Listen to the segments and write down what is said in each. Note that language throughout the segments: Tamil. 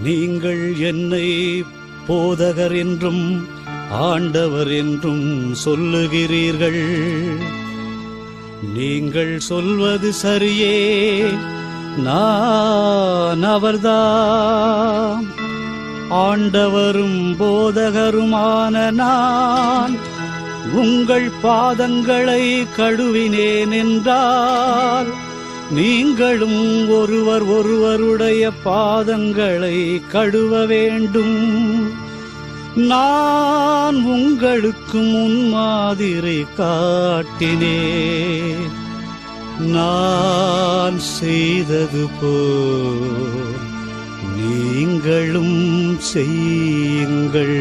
நீங்கள் என்னை போதகர் என்றும் ஆண்டவர் என்றும் சொல்லுகிறீர்கள் நீங்கள் சொல்வது சரியே நான் அவர்தாம் ஆண்டவரும் போதகருமான நான் உங்கள் பாதங்களை கழுவினேன் என்றால் நீங்களும் ஒருவர் ஒருவருடைய பாதங்களை கழுவ வேண்டும் நான் உங்களுக்கு முன்மாதிரி காட்டினேன் நான் செய்தது போல் நீங்களும் செய்யுங்கள்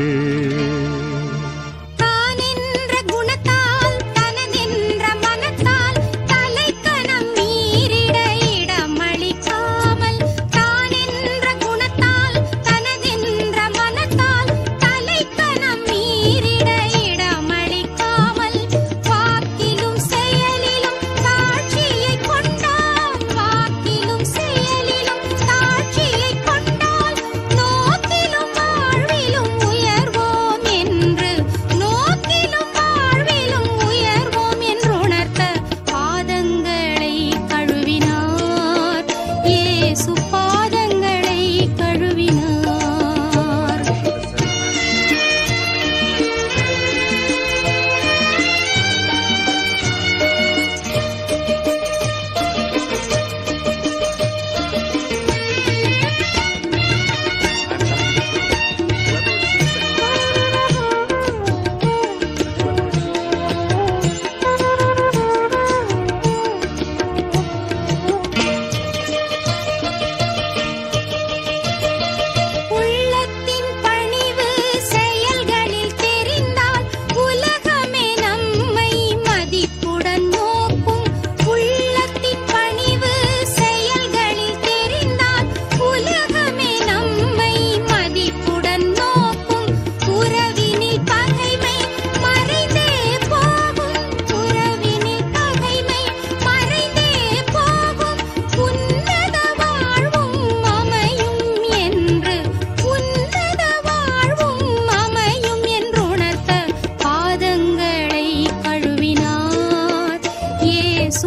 தானென்ற குணத்தால் தனதென்ற மனத்தால் தலைக்கணம் மீறிட இடமளிக்காமல் தானென்ற குணத்தால் தனதென்ற மனத்தால் தலைக்கணம் மீறிட இடமளிக்காமல் வாக்கிலும் செயலிலும் தாட்சியை கொண்டால் வாக்கிலும் செயலிலும் தாட்சியை கொண்டால் நோக்கிலும் வாழ்விலும் உயர்வோம் என்று நோக்கிலும் வாழ்விலும் உயர்வோம் என்று உணர்த்த பாதங்களை கழுவினார் இயேசு பாதங்களை கழுவினார் உள்ளத்தின் பணிவு செயல்களில் தெரிந்தால் உலகமே நம்மை மதிப்புடன் நோக்கும் உள்ளத்தின் பணிவு செயல்களில் தெரிந்தால் உலகமே நம்மை மதிப்புடன் நோக்கும் உறவினில் பகைமை மறைந்தே போகும் உறவினில் பகைமை மறைந்தே போகும் உன்னத வாழ்வும் அமையும் என்று உன்னத வாழ்வும் அமையும் என்று உணர்த்த பாதங்களை கழுவினார் இயேசு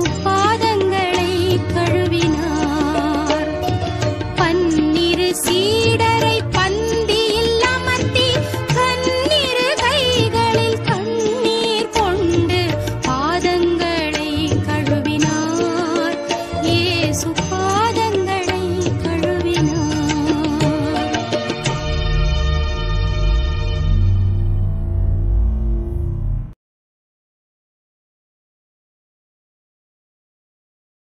பாதங்களை கழுவினார் பன்னிரு சீடரை